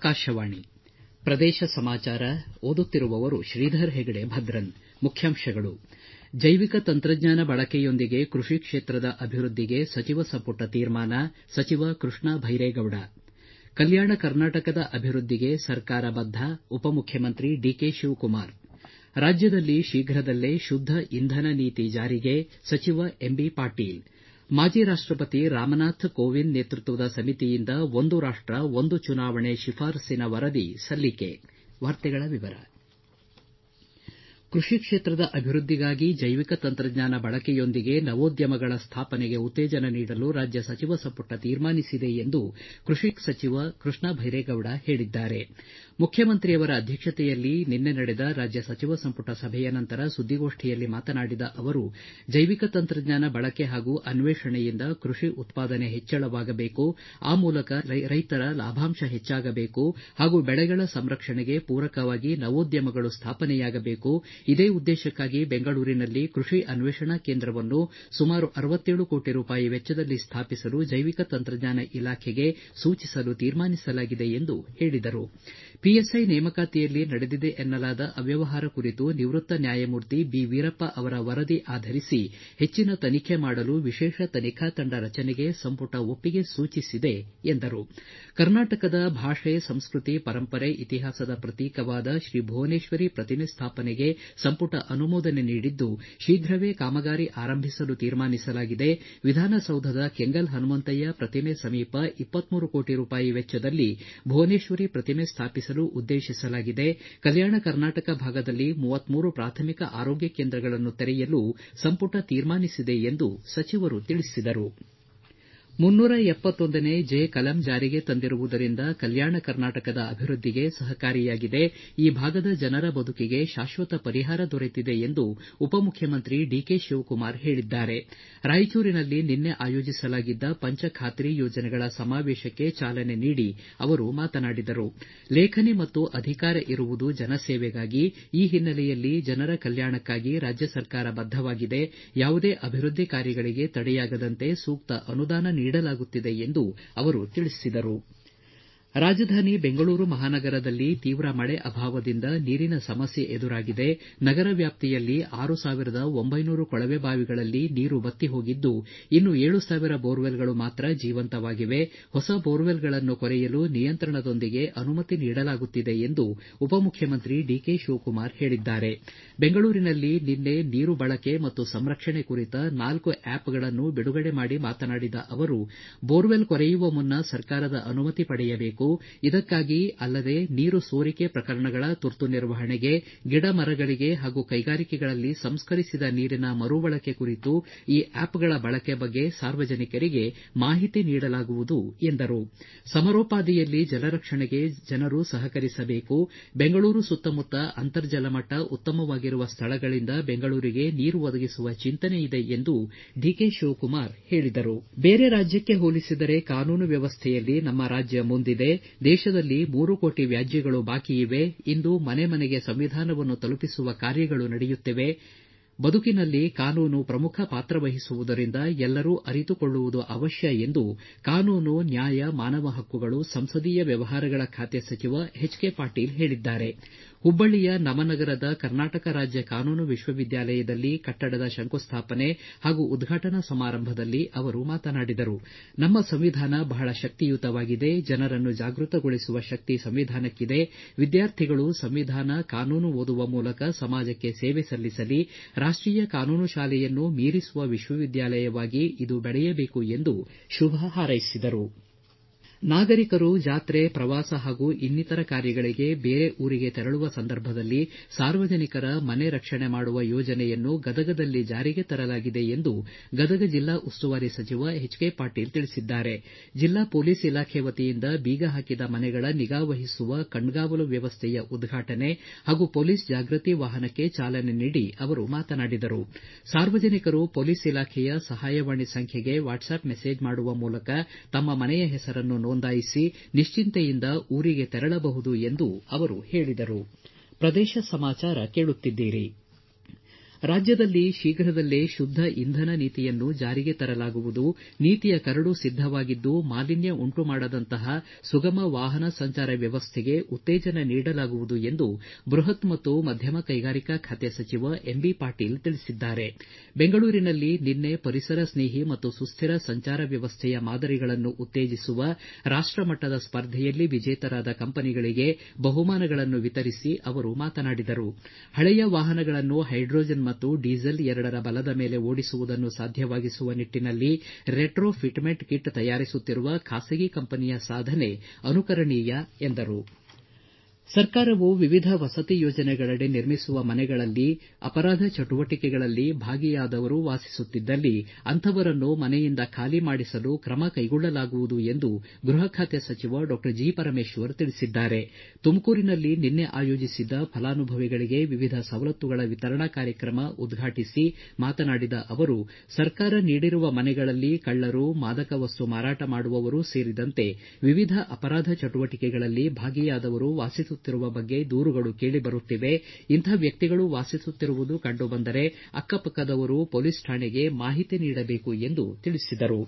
ಆಕಾಶವಾಣಿ ಪ್ರದೇಶ ಸಮಾಚಾರ ಓದುತ್ತಿರುವವರು ಶ್ರೀಧರ್ ಹೆಗಡೆ ಭದ್ರನ್ ಮುಖ್ಯಾಂಶಗಳು ಜೈವಿಕ ತಂತ್ರಜ್ಞಾನ ಬಳಕೆಯೊಂದಿಗೆ ಕೃಷಿ ಕ್ಷೇತ್ರದ ಅಭಿವೃದ್ಧಿಗೆ ಸಚಿವ ಸಂಪುಟ ತೀರ್ಮಾನ ಸಚಿವ ಕೃಷ್ಣ ಬೈರೇಗೌಡ ಕಲ್ಯಾಣ ಕರ್ನಾಟಕದ ಅಭಿವೃದ್ಧಿಗೆ ಸರ್ಕಾರ ಬದ್ಧ ಉಪಮುಖ್ಯಮಂತ್ರಿ ಡಿಕೆ ಶಿವಕುಮಾರ್ ರಾಜ್ಯದಲ್ಲಿ ಶೀಘ್ರದಲ್ಲೇ ಶುದ್ದ ಇಂಧನ ನೀತಿ ಜಾರಿಗೆ ಸಚಿವ ಎಂಬಿ ಪಾಟೀಲ್ ಮಾಜಿ ರಾಷ್ಟಪತಿ ರಾಮನಾಥ್ ಕೋವಿಂದ್ ನೇತೃತ್ವದ ಸಮಿತಿಯಿಂದ ಒಂದು ರಾಷ್ಟ ಒಂದು ಚುನಾವಣೆ ಶಿಫಾರಸ್ಸಿನ ವರದಿ ಸಲ್ಲಿಕೆ ಕೃಷಿ ಕ್ಷೇತ್ರದ ಅಭಿವೃದ್ಧಿಗಾಗಿ ಜೈವಿಕ ತಂತ್ರಜ್ಞಾನ ಬಳಕೆಯೊಂದಿಗೆ ನವೋದ್ಯಮಗಳ ಸ್ಥಾಪನೆಗೆ ಉತ್ತೇಜನ ನೀಡಲು ರಾಜ್ಯ ಸಚಿವ ಸಂಪುಟ ತೀರ್ಮಾನಿಸಿದೆ ಎಂದು ಕೃಷಿ ಸಚಿವ ಕೃಷ್ಣ ಬೈರೇಗೌಡ ಹೇಳಿದ್ದಾರೆ ಮುಖ್ಯಮಂತ್ರಿಯವರ ಅಧ್ಯಕ್ಷತೆಯಲ್ಲಿ ನಿನ್ನೆ ನಡೆದ ರಾಜ್ಯ ಸಚಿವ ಸಂಪುಟ ಸಭೆಯ ನಂತರ ಸುದ್ದಿಗೋಷ್ಠಿಯಲ್ಲಿ ಮಾತನಾಡಿದ ಅವರು ಜೈವಿಕ ತಂತ್ರಜ್ಞಾನ ಬಳಕೆ ಹಾಗೂ ಅನ್ವೇಷಣೆಯಿಂದ ಕೃಷಿ ಉತ್ಪಾದನೆ ಹೆಚ್ಚಳವಾಗಬೇಕು ಆ ಮೂಲಕ ರೈತರ ಲಾಭಾಂಶ ಹೆಚ್ಚಾಗಬೇಕು ಹಾಗೂ ಬೆಳೆಗಳ ಸಂರಕ್ಷಣೆಗೆ ಪೂರಕವಾಗಿ ನವೋದ್ಯಮಗಳು ಸ್ಥಾಪನೆಯಾಗಬೇಕು ಇದೇ ಉದ್ದೇಶಕ್ಕಾಗಿ ಬೆಂಗಳೂರಿನಲ್ಲಿ ಕೃಷಿ ಅನ್ವೇಷಣಾ ಕೇಂದ್ರವನ್ನು ಸುಮಾರು ಅರವತ್ತೇಳು ಕೋಟಿ ರೂಪಾಯಿ ವೆಚ್ಚದಲ್ಲಿ ಸ್ಥಾಪಿಸಲು ಜೈವಿಕ ತಂತ್ರಜ್ಞಾನ ಇಲಾಖೆಗೆ ಸೂಚಿಸಲು ತೀರ್ಮಾನಿಸಲಾಗಿದೆ ಎಂದು ಹೇಳಿದರು ಪಿಎಸ್ಐ ನೇಮಕಾತಿಯಲ್ಲಿ ನಡೆದಿದೆ ಎನ್ನಲಾದ ಅವ್ಯವಹಾರ ಕುರಿತು ನಿವೃತ್ತ ನ್ಯಾಯಮೂರ್ತಿ ಬಿ ವೀರಪ್ಪ ಅವರ ವರದಿ ಆಧರಿಸಿ ಹೆಚ್ಚಿನ ತನಿಖೆ ಮಾಡಲು ವಿಶೇಷ ತನಿಖಾ ತಂಡ ರಚನೆಗೆ ಸಂಪುಟ ಒಪ್ಪಿಗೆ ಸೂಚಿಸಿದೆ ಎಂದರು ಕರ್ನಾಟಕದ ಭಾಷೆ ಸಂಸ್ಕೃತಿ ಪರಂಪರೆ ಇತಿಹಾಸದ ಪ್ರತೀಕವಾದ ಶ್ರೀ ಭುವನೇಶ್ವರಿ ಪ್ರತಿಮೆ ಸ್ಥಾಪನೆಗೆ ಸಂಪುಟ ಅನುಮೋದನೆ ನೀಡಿದ್ದು ಶೀಘ್ರವೇ ಕಾಮಗಾರಿ ಆರಂಭಿಸಲು ತೀರ್ಮಾನಿಸಲಾಗಿದೆ ವಿಧಾನಸೌಧದ ಕೆಂಗಲ್ ಹನುಮಂತಯ್ಯ ಪ್ರತಿಮೆ ಸಮೀಪ ಇಪ್ಪತ್ಮೂರು ಕೋಟಿ ರೂಪಾಯಿ ವೆಚ್ಚದಲ್ಲಿ ಭುವನೇಶ್ವರಿ ಪ್ರತಿಮೆ ಸ್ಥಾಪಿಸಲು ಉದ್ದೇಶಿಸಲಾಗಿದೆ ಕಲ್ಯಾಣ ಕರ್ನಾಟಕ ಭಾಗದಲ್ಲಿ ಮೂವತ್ಮೂರು ಪ್ರಾಥಮಿಕ ಆರೋಗ್ಯ ಕೇಂದ್ರಗಳನ್ನು ತೆರೆಯಲು ಸಂಪುಟ ತೀರ್ಮಾನಿಸಿದೆ ಎಂದು ಸಚಿವರು ತಿಳಿಸಿದರು ಮುನ್ನೂರ ಎಪ್ಪತ್ತೊಂದನೇ ಜೆ ಕಲಂ ಜಾರಿಗೆ ತಂದಿರುವುದರಿಂದ ಕಲ್ಯಾಣ ಕರ್ನಾಟಕದ ಅಭಿವೃದ್ಧಿಗೆ ಸಹಕಾರಿಯಾಗಿದೆ ಈ ಭಾಗದ ಜನರ ಬದುಕಿಗೆ ಶಾಶ್ವತ ಪರಿಹಾರ ದೊರೆತಿದೆ ಎಂದು ಉಪಮುಖ್ಯಮಂತ್ರಿ ಡಿಕೆ ಶಿವಕುಮಾರ್ ಹೇಳಿದ್ದಾರೆ ರಾಯಚೂರಿನಲ್ಲಿ ನಿನ್ನೆ ಆಯೋಜಿಸಲಾಗಿದ್ದ ಪಂಚ ಖಾತ್ರಿ ಯೋಜನೆಗಳ ಸಮಾವೇಶಕ್ಕೆ ಚಾಲನೆ ನೀಡಿ ಅವರು ಮಾತನಾಡಿದರು ಲೇಖನಿ ಮತ್ತು ಅಧಿಕಾರ ಇರುವುದು ಜನಸೇವೆಗಾಗಿ ಈ ಹಿನ್ನೆಲೆಯಲ್ಲಿ ಜನರ ಕಲ್ಯಾಣಕ್ಕಾಗಿ ರಾಜ್ಯ ಸರ್ಕಾರ ಬದ್ದವಾಗಿದೆ ಯಾವುದೇ ಅಭಿವೃದ್ಧಿ ಕಾರ್ಯಗಳಿಗೆ ತಡೆಯಾಗದಂತೆ ಸೂಕ್ತ ಅನುದಾನ ನೀಡಲಾಗುತ್ತಿದೆ ಎಂದು ಅವರು ತಿಳಿಸಿದರು ರಾಜಧಾನಿ ಬೆಂಗಳೂರು ಮಹಾನಗರದಲ್ಲಿ ತೀವ್ರ ಮಳೆ ಅಭಾವದಿಂದ ನೀರಿನ ಸಮಸ್ಯೆ ಎದುರಾಗಿದೆ ನಗರ ವ್ಯಾಪ್ತಿಯಲ್ಲಿ ಆರು ಸಾವಿರದ ಒಂಬೈನೂರು ಕೊಳವೆ ಬಾವಿಗಳಲ್ಲಿ ನೀರು ಬತ್ತಿ ಹೋಗಿದ್ದು ಇನ್ನು ಏಳು ಸಾವಿರ ಬೋರ್ವೆಲ್ಗಳು ಮಾತ್ರ ಜೀವಂತವಾಗಿವೆ ಹೊಸ ಬೋರ್ವೆಲ್ಗಳನ್ನು ಕೊರೆಯಲು ನಿಯಂತ್ರಣದೊಂದಿಗೆ ಅನುಮತಿ ನೀಡಲಾಗುತ್ತಿದೆ ಎಂದು ಉಪಮುಖ್ಯಮಂತ್ರಿ ಡಿಕೆ ಶಿವಕುಮಾರ್ ಹೇಳಿದ್ದಾರೆ ಬೆಂಗಳೂರಿನಲ್ಲಿ ನಿನ್ನೆ ನೀರು ಬಳಕೆ ಮತ್ತು ಸಂರಕ್ಷಣೆ ಕುರಿತ ನಾಲ್ಕು ಆ್ಯಪ್ಗಳನ್ನು ಬಿಡುಗಡೆ ಮಾಡಿ ಮಾತನಾಡಿದ ಅವರು ಬೋರ್ವೆಲ್ ಕೊರೆಯುವ ಮುನ್ನ ಸರ್ಕಾರದ ಅನುಮತಿ ಪಡೆಯಬೇಕು ಇದಕ್ಕಾಗಿ ಅಲ್ಲದೆ ನೀರು ಸೋರಿಕೆ ಪ್ರಕರಣಗಳ ತುರ್ತು ನಿರ್ವಹಣೆಗೆ ಗಿಡ ಮರಗಳಿಗೆ ಹಾಗೂ ಕೈಗಾರಿಕೆಗಳಲ್ಲಿ ಸಂಸ್ಕರಿಸಿದ ನೀರಿನ ಮರುಬಳಕೆ ಕುರಿತು ಈ ಆ್ಯಪ್ಗಳ ಬಳಕೆ ಬಗ್ಗೆ ಸಾರ್ವಜನಿಕರಿಗೆ ಮಾಹಿತಿ ನೀಡಲಾಗುವುದು ಎಂದರು ಸಮರೋಪಾದಿಯಲ್ಲಿ ಜಲರಕ್ಷಣೆಗೆ ಜನರು ಸಹಕರಿಸಬೇಕು ಬೆಂಗಳೂರು ಸುತ್ತಮುತ್ತ ಅಂತರ್ಜಲ ಮಟ್ಟ ಉತ್ತಮವಾಗಿರುವ ಸ್ಥಳಗಳಿಂದ ಬೆಂಗಳೂರಿಗೆ ನೀರು ಒದಗಿಸುವ ಚಿಂತನೆ ಇದೆ ಎಂದು ಡಿಕೆ ಶಿವಕುಮಾರ್ ಹೇಳಿದರು ಬೇರೆ ರಾಜ್ಯಕ್ಕೆ ಹೋಲಿಸಿದರೆ ಕಾನೂನು ವ್ಯವಸ್ಥೆಯಲ್ಲಿ ನಮ್ಮ ರಾಜ್ಯ ಮುಂದಿದೆ ದೇಶದಲ್ಲಿ ಮೂರು ಕೋಟಿ ವ್ಯಾಜ್ಯಗಳು ಬಾಕಿ ಇವೆ ಇಂದು ಮನೆ ಮನೆಗೆ ಸಂವಿಧಾನವನ್ನು ತಲುಪಿಸುವ ಕಾರ್ಯಗಳು ನಡೆಯುತ್ತಿವೆ ಬದುಕಿನಲ್ಲಿ ಕಾನೂನು ಪ್ರಮುಖ ಪಾತ್ರ ವಹಿಸುವುದರಿಂದ ಎಲ್ಲರೂ ಅರಿತುಕೊಳ್ಳುವುದು ಅವಶ್ಯ ಎಂದು ಕಾನೂನು ನ್ಯಾಯ ಮಾನವ ಹಕ್ಕುಗಳು ಸಂಸದೀಯ ವ್ಯವಹಾರಗಳ ಖಾತೆ ಸಚಿವ ಎಚ್ ಕೆ ಪಾಟೀಲ್ ಹೇಳಿದ್ದಾರೆ ಹುಬ್ಬಳ್ಳಿಯ ನವನಗರದ ಕರ್ನಾಟಕ ರಾಜ್ಯ ಕಾನೂನು ವಿಶ್ವವಿದ್ಯಾಲಯದಲ್ಲಿ ಕಟ್ಟಡದ ಶಂಕುಸ್ಥಾಪನೆ ಹಾಗೂ ಉದ್ಘಾಟನಾ ಸಮಾರಂಭದಲ್ಲಿ ಅವರು ಮಾತನಾಡಿದರು ನಮ್ಮ ಸಂವಿಧಾನ ಬಹಳ ಶಕ್ತಿಯುತವಾಗಿದೆ ಜನರನ್ನು ಜಾಗೃತಗೊಳಿಸುವ ಶಕ್ತಿ ಸಂವಿಧಾನಕ್ಕಿದೆ ವಿದ್ಯಾರ್ಥಿಗಳು ಸಂವಿಧಾನ ಕಾನೂನು ಓದುವ ಮೂಲಕ ಸಮಾಜಕ್ಕೆ ಸೇವೆ ಸಲ್ಲಿಸಲಿ ರಾಷ್ಟೀಯ ಕಾನೂನು ಶಾಲೆಯನ್ನು ಮೀರಿಸುವ ವಿಶ್ವವಿದ್ಯಾಲಯವಾಗಿ ಇದು ಬೆಳೆಯಬೇಕು ಎಂದು ಶುಭ ಹಾರೈಸಿದರು ನಾಗರಿಕರು ಜಾತ್ರೆ ಪ್ರವಾಸ ಹಾಗೂ ಇನ್ನಿತರ ಕಾರ್ಯಗಳಿಗೆ ಬೇರೆ ಊರಿಗೆ ತೆರಳುವ ಸಂದರ್ಭದಲ್ಲಿ ಸಾರ್ವಜನಿಕರ ಮನೆ ರಕ್ಷಣೆ ಮಾಡುವ ಯೋಜನೆಯನ್ನು ಗದಗದಲ್ಲಿ ಜಾರಿಗೆ ತರಲಾಗಿದೆ ಎಂದು ಗದಗ ಜಿಲ್ಲಾ ಉಸ್ತುವಾರಿ ಸಚಿವ ಎಚ್ ಕೆ ಪಾಟೀಲ್ ತಿಳಿಸಿದ್ದಾರೆ ಜಿಲ್ಲಾ ಪೊಲೀಸ್ ಇಲಾಖೆ ವತಿಯಿಂದ ಬೀಗ ಹಾಕಿದ ಮನೆಗಳ ನಿಗಾ ವಹಿಸುವ ಕಣ್ಗಾವಲು ವ್ಯವಸ್ಥೆಯ ಉದ್ಘಾಟನೆ ಹಾಗೂ ಪೊಲೀಸ್ ಜಾಗೃತಿ ವಾಹನಕ್ಕೆ ಚಾಲನೆ ನೀಡಿ ಅವರು ಮಾತನಾಡಿದರು ಸಾರ್ವಜನಿಕರು ಪೊಲೀಸ್ ಇಲಾಖೆಯ ಸಹಾಯವಾಣಿ ಸಂಖ್ಯೆಗೆ ವಾಟ್ಸ್ಆಪ್ ಮೆಸೇಜ್ ಮಾಡುವ ಮೂಲಕ ತಮ್ಮ ಮನೆಯ ಹೆಸರನ್ನು ನೋಂದಾಯಿಸಿ ನಿಶ್ಚಿಂತೆಯಿಂದ ಊರಿಗೆ ತೆರಳಬಹುದು ಎಂದು ಅವರು ಹೇಳಿದರು ಪ್ರದೇಶ ಸಮಾಚಾರ ಕೇಳುತ್ತಿದ್ದೀರಿ ರಾಜ್ಯದಲ್ಲಿ ಶೀಘ್ರದಲ್ಲೇ ಶುದ್ದ ಇಂಧನ ನೀತಿಯನ್ನು ಜಾರಿಗೆ ತರಲಾಗುವುದು ನೀತಿಯ ಕರಡು ಸಿದ್ದವಾಗಿದ್ದು ಮಾಲಿನ್ಯ ಉಂಟು ಮಾಡದಂತಹ ಸುಗಮ ವಾಹನ ಸಂಚಾರ ವ್ಯವಸ್ಥೆಗೆ ಉತ್ತೇಜನ ನೀಡಲಾಗುವುದು ಎಂದು ಬೃಹತ್ ಮತ್ತು ಮಧ್ಯಮ ಕೈಗಾರಿಕಾ ಖಾತೆ ಸಚಿವ ಎಂಬಿ ಪಾಟೀಲ್ ತಿಳಿಸಿದ್ದಾರೆ ಬೆಂಗಳೂರಿನಲ್ಲಿ ನಿನ್ನೆ ಪರಿಸರ ಸ್ನೇಹಿ ಮತ್ತು ಸುಸ್ಥಿರ ಸಂಚಾರ ವ್ಯವಸ್ಥೆಯ ಮಾದರಿಗಳನ್ನು ಉತ್ತೇಜಿಸುವ ರಾಷ್ಟಮಟ್ಟದ ಸ್ಪರ್ಧೆಯಲ್ಲಿ ವಿಜೇತರಾದ ಕಂಪನಿಗಳಿಗೆ ಬಹುಮಾನಗಳನ್ನು ವಿತರಿಸಿ ಅವರು ಮಾತನಾಡಿದರು ಹಳೆಯ ವಾಹನಗಳನ್ನು ಹೈಡ್ರೋಜನ್ ಮತ್ತು ಡೀಸೆಲ್ ಎರಡರ ಬಲದ ಮೇಲೆ ಓಡಿಸುವುದನ್ನು ಸಾಧ್ಯವಾಗಿಸುವ ನಿಟ್ಟನಲ್ಲಿ ರೆಟ್ರೋ ಫಿಟ್ಮೆಂಟ್ ಕಿಟ್ ತಯಾರಿಸುತ್ತಿರುವ ಖಾಸಗಿ ಕಂಪನಿಯ ಸಾಧನೆ ಅನುಕರಣೀಯ ಎಂದರು ಸರ್ಕಾರವು ವಿವಿಧ ವಸತಿ ಯೋಜನೆಗಳಡಿ ನಿರ್ಮಿಸುವ ಮನೆಗಳಲ್ಲಿ ಅಪರಾಧ ಚಟುವಟಿಕೆಗಳಲ್ಲಿ ಭಾಗಿಯಾದವರು ವಾಸಿಸುತ್ತಿದ್ದಲ್ಲಿ ಅಂಥವರನ್ನು ಮನೆಯಿಂದ ಖಾಲಿ ಮಾಡಿಸಲು ಕ್ರಮ ಕೈಗೊಳ್ಳಲಾಗುವುದು ಎಂದು ಗೃಹ ಖಾತೆ ಸಚಿವ ಡಾ ಜಿ ಪರಮೇಶ್ವರ್ ತಿಳಿಸಿದ್ದಾರೆ ತುಮಕೂರಿನಲ್ಲಿ ನಿನ್ನೆ ಆಯೋಜಿಸಿದ್ದ ಫಲಾನುಭವಿಗಳಿಗೆ ವಿವಿಧ ಸವಲತ್ತುಗಳ ವಿತರಣಾ ಕಾರ್ಯಕ್ರಮ ಉದ್ಘಾಟಿಸಿ ಮಾತನಾಡಿದ ಅವರು ಸರ್ಕಾರ ನೀಡಿರುವ ಮನೆಗಳಲ್ಲಿ ಕಳ್ಳರು ಮಾದಕ ವಸ್ತು ಮಾರಾಟ ಮಾಡುವವರು ಸೇರಿದಂತೆ ವಿವಿಧ ಅಪರಾಧ ಚಟುವಟಿಕೆಗಳಲ್ಲಿ ಭಾಗಿಯಾದವರು ವಾಸಿಸುತ್ತಿರುವ ಬಗ್ಗೆ ದೂರುಗಳು ಕೇಳಿಬರುತ್ತಿವೆ ಇಂಥ ವ್ಯಕ್ತಿಗಳು ವಾಸಿಸುತ್ತಿರುವುದು ಕಂಡುಬಂದರೆ ಅಕ್ಕಪಕ್ಕದವರು ಪೊಲೀಸ್ ಠಾಣೆಗೆ ಮಾಹಿತಿ ನೀಡಬೇಕು ಎಂದು ತಿಳಿಸಿದರು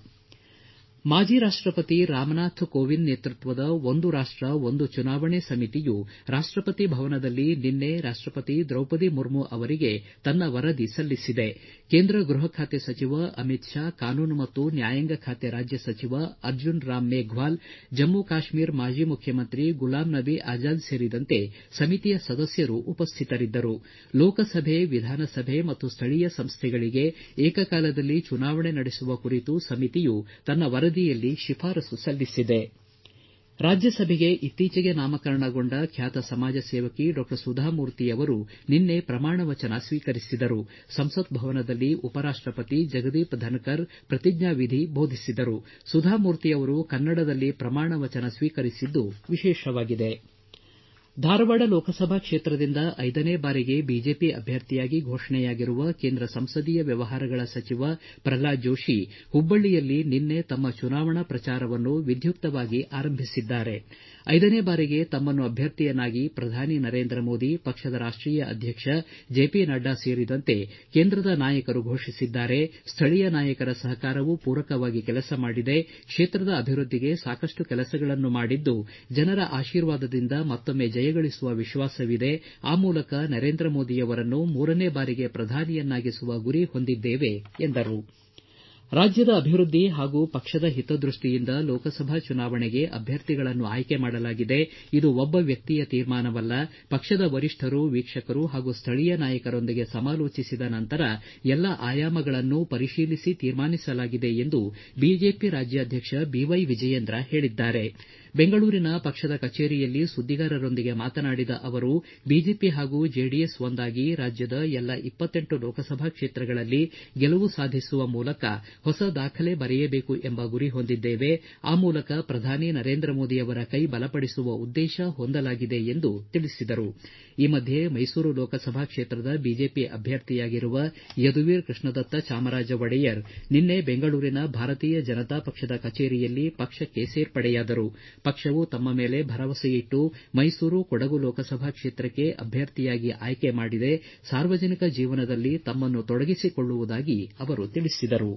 ಮಾಜಿ ರಾಷ್ಟಪತಿ ರಾಮನಾಥ್ ಕೋವಿಂದ್ ನೇತೃತ್ವದ ಒಂದು ರಾಷ್ಟ ಒಂದು ಚುನಾವಣೆ ಸಮಿತಿಯು ರಾಷ್ಟಪತಿ ಭವನದಲ್ಲಿ ನಿನ್ನೆ ರಾಷ್ಟಪತಿ ದ್ರೌಪದಿ ಮುರ್ಮು ಅವರಿಗೆ ತನ್ನ ವರದಿ ಸಲ್ಲಿಸಿದೆ ಕೇಂದ್ರ ಗೃಹ ಖಾತೆ ಸಚಿವ ಅಮಿತ್ ಶಾ ಕಾನೂನು ಮತ್ತು ನ್ಯಾಯಾಂಗ ಖಾತೆ ರಾಜ್ಯ ಸಚಿವ ಅರ್ಜುನ್ ರಾಮ್ ಮೇಘ್ವಾಲ್ ಜಮ್ಮು ಕಾಶ್ಮೀರ ಮಾಜಿ ಮುಖ್ಯಮಂತ್ರಿ ಗುಲಾಂ ನಬಿ ಆಜಾದ್ ಸೇರಿದಂತೆ ಸಮಿತಿಯ ಸದಸ್ಯರು ಉಪಸ್ಥಿತರಿದ್ದರು ಲೋಕಸಭೆ ವಿಧಾನಸಭೆ ಮತ್ತು ಸ್ಥಳೀಯ ಸಂಸ್ಥೆಗಳಿಗೆ ಏಕಕಾಲದಲ್ಲಿ ಚುನಾವಣೆ ನಡೆಸುವ ಕುರಿತು ಸಮಿತಿಯು ತನ್ನ ವರದಿಯಲ್ಲಿ ಶಿಫಾರಸು ಸಲ್ಲಿಸಿದೆ ರಾಜ್ಯಸಭೆಗೆ ಇತ್ತೀಚೆಗೆ ನಾಮಕರಣಗೊಂಡ ಖ್ಯಾತ ಸಮಾಜ ಸೇವಕಿ ಡಾ ಸುಧಾಮೂರ್ತಿ ಅವರು ನಿನ್ನೆ ಪ್ರಮಾಣ ವಚನ ಸ್ವೀಕರಿಸಿದರು ಸಂಸತ್ ಭವನದಲ್ಲಿ ಉಪರಾಷ್ಟಪತಿ ಜಗದೀಪ್ ಧನ್ಕರ್ ಪ್ರತಿಜ್ಞಾವಿಧಿ ಬೋಧಿಸಿದರು ಸುಧಾಮೂರ್ತಿ ಅವರು ಕನ್ನಡದಲ್ಲಿ ಪ್ರಮಾಣ ವಚನ ಸ್ವೀಕರಿಸಿದ್ದು ವಿಶೇಷವಾಗಿದೆ ಧಾರವಾಡ ಲೋಕಸಭಾ ಕ್ಷೇತ್ರದಿಂದ ಐದನೇ ಬಾರಿಗೆ ಬಿಜೆಪಿ ಅಭ್ಯರ್ಥಿಯಾಗಿ ಘೋಷಣೆಯಾಗಿರುವ ಕೇಂದ್ರ ಸಂಸದೀಯ ವ್ಯವಹಾರಗಳ ಸಚಿವ ಪ್ರಹ್ಲಾದ್ ಜೋಶಿ ಹುಬ್ಬಳ್ಳಿಯಲ್ಲಿ ನಿನ್ನೆ ತಮ್ಮ ಚುನಾವಣಾ ಪ್ರಚಾರವನ್ನು ವಿದ್ಯುಕ್ತವಾಗಿ ಆರಂಭಿಸಿದ್ದಾರೆ ಐದನೇ ಬಾರಿಗೆ ತಮ್ಮನ್ನು ಅಭ್ಯರ್ಥಿಯನ್ನಾಗಿ ಪ್ರಧಾನಿ ನರೇಂದ್ರ ಮೋದಿ ಪಕ್ಷದ ರಾಷ್ಟೀಯ ಅಧ್ಯಕ್ಷ ಜೆಪಿ ನಡ್ಡಾ ಸೇರಿದಂತೆ ಕೇಂದ್ರದ ನಾಯಕರು ಘೋಷಿಸಿದ್ದಾರೆ ಸ್ಥಳೀಯ ನಾಯಕರ ಸಹಕಾರವೂ ಪೂರಕವಾಗಿ ಕೆಲಸ ಮಾಡಿದೆ ಕ್ಷೇತ್ರದ ಅಭಿವೃದ್ಧಿಗೆ ಸಾಕಷ್ಟು ಕೆಲಸಗಳನ್ನು ಮಾಡಿದ್ದು ಜನರ ಆಶೀರ್ವಾದದಿಂದ ಮತ್ತೊಮ್ಮೆ ಜಯಗಳಿಸುವ ವಿಶ್ವಾಸವಿದೆ ಆ ಮೂಲಕ ನರೇಂದ್ರ ಮೋದಿಯವರನ್ನು ಮೂರನೇ ಬಾರಿಗೆ ಪ್ರಧಾನಿಯನ್ನಾಗಿಸುವ ಗುರಿ ಹೊಂದಿದ್ದೇವೆ ಎಂದರು ರಾಜ್ಯದ ಅಭಿವೃದ್ಧಿ ಹಾಗೂ ಪಕ್ಷದ ಹಿತದೃಷ್ಟಿಯಿಂದ ಲೋಕಸಭಾ ಚುನಾವಣೆಗೆ ಅಭ್ಯರ್ಥಿಗಳನ್ನು ಆಯ್ಕೆ ಮಾಡಲಾಗಿದೆ ಇದು ಒಬ್ಬ ವ್ಯಕ್ತಿಯ ತೀರ್ಮಾನವಲ್ಲ ಪಕ್ಷದ ವರಿಷ್ಠರು ವೀಕ್ಷಕರು ಹಾಗೂ ಸ್ಥಳೀಯ ನಾಯಕರೊಂದಿಗೆ ಸಮಾಲೋಚಿಸಿದ ನಂತರ ಎಲ್ಲ ಆಯಾಮಗಳನ್ನು ಪರಿಶೀಲಿಸಿ ತೀರ್ಮಾನಿಸಲಾಗಿದೆ ಎಂದು ಬಿಜೆಪಿ ರಾಜ್ಯಾಧ್ಯಕ್ಷ ಬಿವೈ ವಿಜಯೇಂದ್ರ ಹೇಳಿದ್ದಾರೆ ಬೆಂಗಳೂರಿನ ಪಕ್ಷದ ಕಚೇರಿಯಲ್ಲಿ ಸುದ್ದಿಗಾರರೊಂದಿಗೆ ಮಾತನಾಡಿದ ಅವರು ಬಿಜೆಪಿ ಹಾಗೂ ಜೆಡಿಎಸ್ ಒಂದಾಗಿ ರಾಜ್ಯದ ಎಲ್ಲ ಇಪ್ಪತ್ತೆಂಟು ಲೋಕಸಭಾ ಕ್ಷೇತ್ರಗಳಲ್ಲಿ ಗೆಲುವು ಸಾಧಿಸುವ ಮೂಲಕ ಹೊಸ ದಾಖಲೆ ಬರೆಯಬೇಕು ಎಂಬ ಗುರಿ ಹೊಂದಿದ್ದೇವೆ ಆ ಮೂಲಕ ಪ್ರಧಾನಿ ನರೇಂದ್ರ ಮೋದಿಯವರ ಕೈ ಬಲಪಡಿಸುವ ಉದ್ದೇಶ ಹೊಂದಲಾಗಿದೆ ಎಂದು ತಿಳಿಸಿದರು ಈ ಮಧ್ಯೆ ಮೈಸೂರು ಲೋಕಸಭಾ ಕ್ಷೇತ್ರದ ಬಿಜೆಪಿ ಅಭ್ಯರ್ಥಿಯಾಗಿರುವ ಯದುವೀರ್ ಕೃಷ್ಣದತ್ತ ಚಾಮರಾಜ ಒಡೆಯರ್ ನಿನ್ನೆ ಬೆಂಗಳೂರಿನ ಭಾರತೀಯ ಜನತಾ ಪಕ್ಷದ ಕಚೇರಿಯಲ್ಲಿ ಪಕ್ಷಕ್ಕೆ ಸೇರ್ಪಡೆಯಾದರು ಪಕ್ಷವು ತಮ್ಮ ಮೇಲೆ ಭರವಸೆಯಿಟ್ಟು ಮೈಸೂರು ಕೊಡಗು ಲೋಕಸಭಾ ಕ್ಷೇತ್ರಕ್ಕೆ ಅಭ್ಯರ್ಥಿಯಾಗಿ ಆಯ್ಕೆ ಮಾಡಿದೆ ಸಾರ್ವಜನಿಕ ಜೀವನದಲ್ಲಿ ತಮ್ಮನ್ನು ತೊಡಗಿಸಿಕೊಳ್ಳುವುದಾಗಿ ಅವರು ತಿಳಿಸಿದರು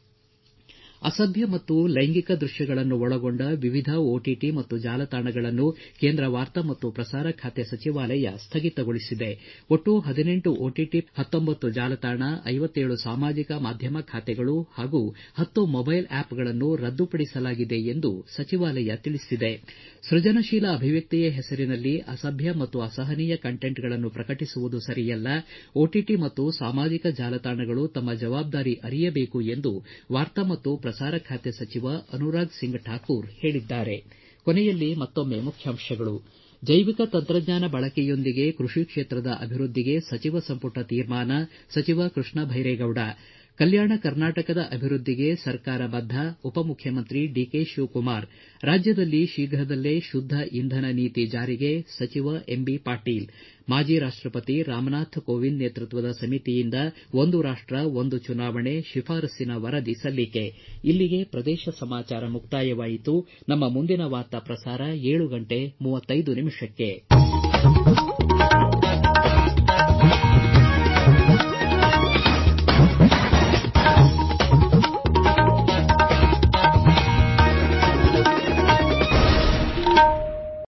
ಅಸಭ್ಯ ಮತ್ತು ಲೈಂಗಿಕ ದೃಶ್ಯಗಳನ್ನು ಒಳಗೊಂಡ ವಿವಿಧ ಒಟಿಟಿ ಮತ್ತು ಜಾಲತಾಣಗಳನ್ನು ಕೇಂದ್ರ ವಾರ್ತಾ ಮತ್ತು ಪ್ರಸಾರ ಖಾತೆ ಸಚಿವಾಲಯ ಸ್ಥಗಿತಗೊಳಿಸಿದೆ ಒಟ್ಟು ಹದಿನೆಂಟು ಒಟಿಟಿ ಹತ್ತೊಂಬತ್ತು ಜಾಲತಾಣ ಐವತ್ತೇಳು ಸಾಮಾಜಿಕ ಮಾಧ್ಯಮ ಖಾತೆಗಳು ಹಾಗೂ ಹತ್ತು ಮೊಬೈಲ್ ಆ್ಯಪ್ಗಳನ್ನು ರದ್ದುಪಡಿಸಲಾಗಿದೆ ಎಂದು ಸಚಿವಾಲಯ ತಿಳಿಸಿದೆ ಸೃಜನಶೀಲ ಅಭಿವ್ಯಕ್ತಿಯ ಹೆಸರಿನಲ್ಲಿ ಅಸಭ್ಯ ಮತ್ತು ಅಸಹನೀಯ ಕಂಟೆಂಟ್ಗಳನ್ನು ಪ್ರಕಟಿಸುವುದು ಸರಿಯಲ್ಲ ಒಟಿಟಿ ಮತ್ತು ಸಾಮಾಜಿಕ ಜಾಲತಾಣಗಳು ತಮ್ಮ ಜವಾಬ್ದಾರಿ ಅರಿಯಬೇಕು ಎಂದು ವಾರ್ತಾ ಮತ್ತು ಪ್ರಸಾರ ಖಾತೆ ಸಚಿವ ಅನುರಾಗ್ ಸಿಂಗ್ ಠಾಕೂರ್ ಹೇಳಿದ್ದಾರೆ ಕೊನೆಯಲ್ಲಿ ಮತ್ತೊಮ್ಮೆ ಮುಖ್ಯಾಂಶಗಳು ಜೈವಿಕ ತಂತ್ರಜ್ಞಾನ ಬಳಕೆಯೊಂದಿಗೆ ಕೃಷಿ ಕ್ಷೇತ್ರದ ಅಭಿವೃದ್ಧಿಗೆ ಸಚಿವ ಸಂಪುಟ ತೀರ್ಮಾನ ಸಚಿವ ಕೃಷ್ಣ ಬೈರೇಗೌಡ ಕಲ್ಯಾಣ ಕರ್ನಾಟಕದ ಅಭಿವೃದ್ಧಿಗೆ ಸರ್ಕಾರ ಬದ್ಧ ಉಪಮುಖ್ಯಮಂತ್ರಿ ಡಿಕೆ ಶಿವಕುಮಾರ್ ರಾಜ್ಯದಲ್ಲಿ ಶೀಘ್ರದಲ್ಲೇ ಶುದ್ದ ಇಂಧನ ನೀತಿ ಜಾರಿಗೆ ಸಚಿವ ಎಂಬಿ ಪಾಟೀಲ್ ಮಾಜಿ ರಾಷ್ಟಪತಿ ರಾಮನಾಥ್ ಕೋವಿಂದ್ ನೇತೃತ್ವದ ಸಮಿತಿಯಿಂದ ಒಂದು ರಾಷ್ಟ ಒಂದು ಚುನಾವಣೆ ಶಿಫಾರಸ್ಸಿನ ವರದಿ ಸಲ್ಲಿಕೆ ಇಲ್ಲಿಗೆ ಪ್ರದೇಶ ಸಮಾಚಾರ ಮುಕ್ತಾಯವಾಯಿತು ನಮ್ಮ ಮುಂದಿನ ವಾರ್ತಾ ಪ್ರಸಾರ ಏಳು ಗಂಟೆ ಮೂವತ್ತೈದು ನಿಮಿಷಕ್ಕೆ